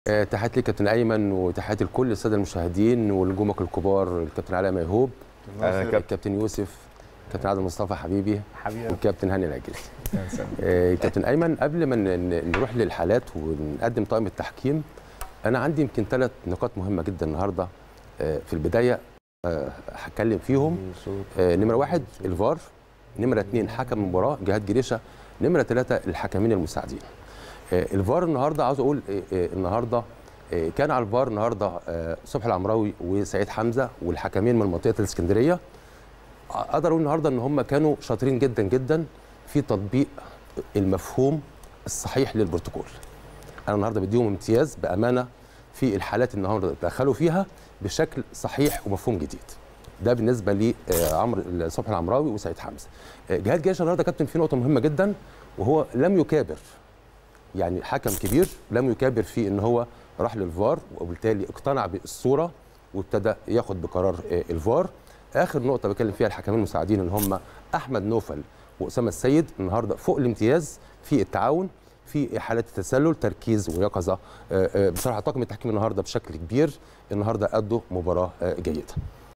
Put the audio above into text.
آه، تحياتي لكابتن ايمن وتحياتي لكل الساده المشاهدين والجمك الكبار الكابتن علاء ميهوب أهلا كابتن. الكابتن يوسف كابتن عادل مصطفى حبيبي حبيبي والكابتن هاني العجيز آه، كابتن ايمن قبل ما ن- ن- نروح للحالات ونقدم طاقم التحكيم انا عندي يمكن ثلاث نقاط مهمه جدا النهارده آه، في البدايه آه، هتكلم فيهم آه، نمره واحد الفار نمره اثنين حكم المباراه جهاد جريشه نمره ثلاثه الحكمين المساعدين آه، الفار النهارده عاوز اقول آه، آه، النهارده آه، كان على الفار النهارده آه، صبحي العمراوي وسعيد حمزه والحكمين من منطقه الاسكندريه اقدر اقول النهارده ان هم كانوا شاطرين جدا جدا في تطبيق المفهوم الصحيح للبروتوكول انا النهارده بديهم امتياز بامانه في الحالات النهارده دخلوا فيها بشكل صحيح ومفهوم جديد ده بالنسبه لعمرو صبحي العمراوي وسعيد حمزه آه، جهاد جيش النهارده كابتن في نقطه مهمه جدا وهو لم يكابر يعني حكم كبير لم يكابر في ان هو راح للفار وبالتالي اقتنع بالصوره وابتدى ياخد بقرار آه، الفار اخر نقطه بتكلم فيها الحكمين المساعدين ان هم احمد نوفل واسامه السيد النهارده فوق الامتياز في التعاون في حالات التسلل تركيز ويقظه آه، آه، بصراحه طاقم التحكيم النهارده بشكل كبير النهارده ادوا مباراه آه، جيده